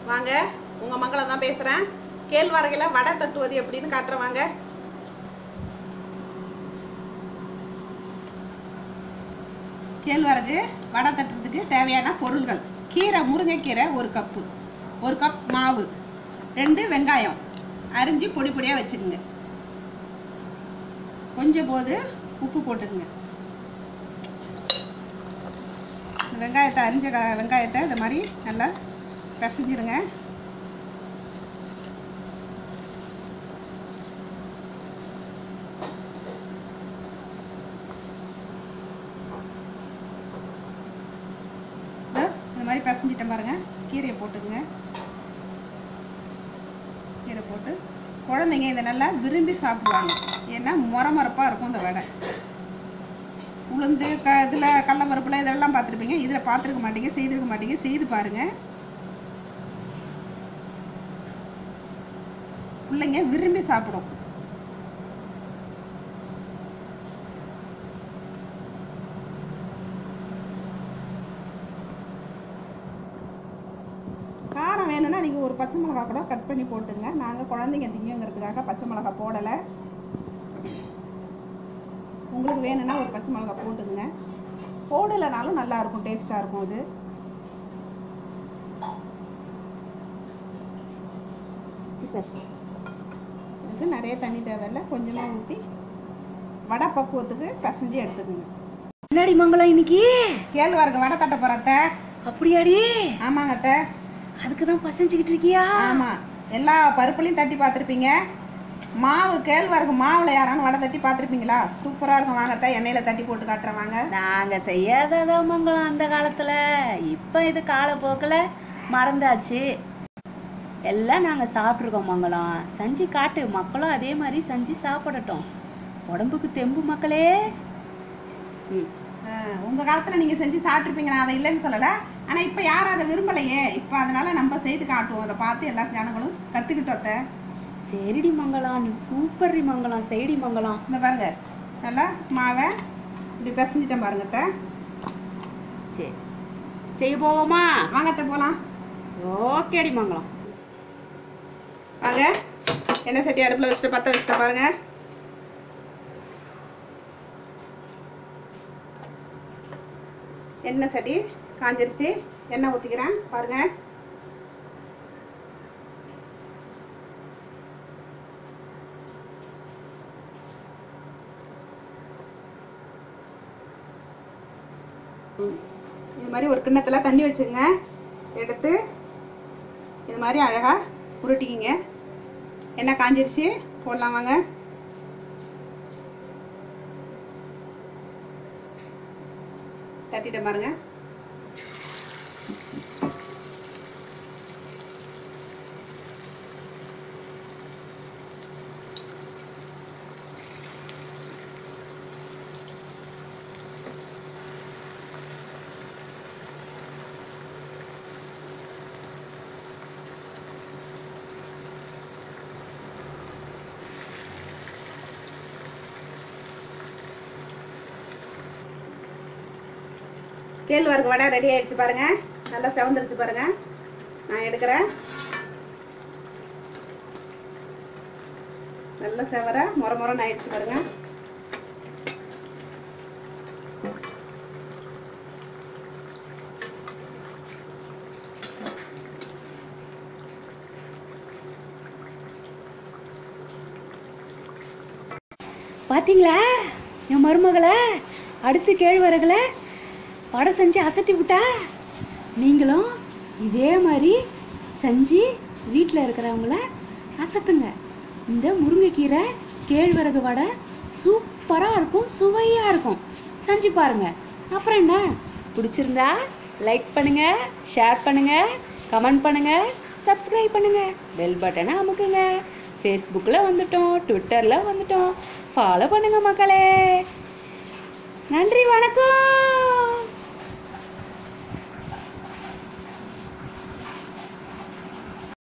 வாங்க உங்க மங்களை தான் பேசுறேன் கேழ்வரகுல வடை தட்டுவது எப்படின்னு காட்டுறேன் வாங்க கேழ்வரகு வடை தட்டுறதுக்கு தேவையான பொருள்கள் கீரை முருங்கைக்கீரை ஒரு கப்பு ஒரு கப் மாவு ரெண்டு வெங்காயம் அரிஞ்சு பொடி பொடியாக வச்சுக்கோங்க கொஞ்சம் போது உப்பு போட்டுக்குங்க இந்த வெங்காயத்தை அரிஞ்ச க- வெங்காயத்தை இந்த மாதிரி நல்லா பிசைஞ்சிருங்க இதோ இந்த மாதிரி பிசைஞ்சிட்டேன் பாருங்க கீரையை போட்டுக்குங்க கீரை போட்டு குழந்தைங்க இதை நல்லா விரும்பி சாப்பிடுவாங்க ஏன்னா மொரமொரப்பாக இருக்கும் இந்த வடை உளுந்து க இதில் கடலப்பருப்புல இதெல்லாம் பார்த்துருப்பீங்க இதில் பார்த்துருக்க மாட்டீங்க செய்திருக்க மாட்டீங்க செய்து பாருங்க பிள்ளைங்க விரும்பி சாப்பிடும் காரம் வேணும்னா நீங்கள் ஒரு பச்சை மிளகா கூட கட் பண்ணி போட்டுங்க நாங்கள் குழந்தைங்க திங்குங்கிறதுக்காக பச்சை மிளகா போடலை உங்களுக்கு வேணும்னா ஒரு பச்சை மிளகா போட்டுங்க போடலைனாலும் நல்லா இருக்கும் டேஸ்ட்டாக இருக்கும் அது இதுக்கு நிறைய தண்ணி தேவையில்ல கொஞ்சமாக ஊற்றி வடை பக்குவத்துக்கு பிசைஞ்சு எடுத்துக்கோங்க என்னடி மங்களம் இன்னைக்கு கேழ்வரகு வடை தட்ட போகிறத்த அப்படியாடி ஆமாங்க அத்தை அதுக்கு தான் பசஞ்சுக்கிட்டு இருக்கியா ஆமாம் எல்லா பருப்புலையும் தட்டி பார்த்துருப்பீங்க மாவு கேழ்வரகு மாவில் யாரானு வடை தட்டி பார்த்துருப்பீங்களா சூப்பராக இருக்கும் வாங்கத்த எண்ணெயில் தட்டி போட்டு காட்டுறேன் வாங்க நாங்க செய்யாததா மங்களம் அந்த காலத்துல இப்ப இது காலப்போக்கில் மறந்தாச்சு எல்லாம் நாங்க சாப்பிட்ருக்கோம் மங்களம் செஞ்சு காட்டு மக்களும் அதே மாதிரி செஞ்சு சாப்பிடட்டும் உடம்புக்கு தெம்பு மக்களே ம் உங்கள் காலத்தில் நீங்கள் செஞ்சு சாப்பிட்ருப்பீங்க நான் அதை இல்லைன்னு சொல்லலை ஆனால் இப்போ யாரும் அதை விரும்பலையே இப்போ அதனால நம்ம செய்து காட்டுவோம் அதை பார்த்து எல்லா ஜனங்களும் கற்றுக்கிட்டோம் அத்தை சரிடி மங்களம் நீ சூப்பர்டி மங்களம் செய்டி மங்களம் இந்த பாருங்க நல்லா மாவை இப்படி பிசைஞ்சிட்டேன் பாருங்க அத்தை சரி செய்ய போவோமா வாங்க அத்தை போகலாம் ஓகேடி மங்களம் வாங்க எண்ணெய் சட்டி அடுப்பில் வச்சுட்டு பற்ற வச்சுட்டு பாருங்க எண்ணெய் சட்டி காஞ்சிருச்சு எண்ணெய் ஊற்றிக்கிறேன் பாருங்க இது மாதிரி ஒரு கிண்ணத்துல தண்ணி வச்சுங்க எடுத்து இது மாதிரி அழகா உருட்டிக்கிங்க எண்ணெய் காஞ்சிருச்சு போடலாம் வாங்க தட்டிட்டேன் பாருங்க கேழ்வரகு வடை ரெடி ஆயிடுச்சு பாருங்க நல்லா செவந்துருச்சு பாருங்க நான் எடுக்கிறேன் நல்ல செவர முற முறன்னு ஆயிடுச்சு பாருங்க பாத்தீங்களா என் மருமகளை அடுத்து கேழ்வரகுல வடை செஞ்சு அசத்தி விட்டா நீங்களும் இதே மாதிரி செஞ்சு வீட்டில் இருக்கிறவங்கள அசத்துங்க இந்த முருங்கைக்கீரை கேழ்வரகு வடை சூப்பராக இருக்கும் சுவையாக இருக்கும் செஞ்சு பாருங்க அப்புறம் என்ன பிடிச்சிருந்தா லைக் பண்ணுங்க ஷேர் பண்ணுங்க கமெண்ட் பண்ணுங்க சப்ஸ்கிரைப் பண்ணுங்க பெல் பட்டனை அமுக்குங்க ஃபேஸ்புக்கில் வந்துட்டோம் ட்விட்டரில் வந்துட்டோம் ஃபாலோ பண்ணுங்க மக்களே நன்றி வணக்கம்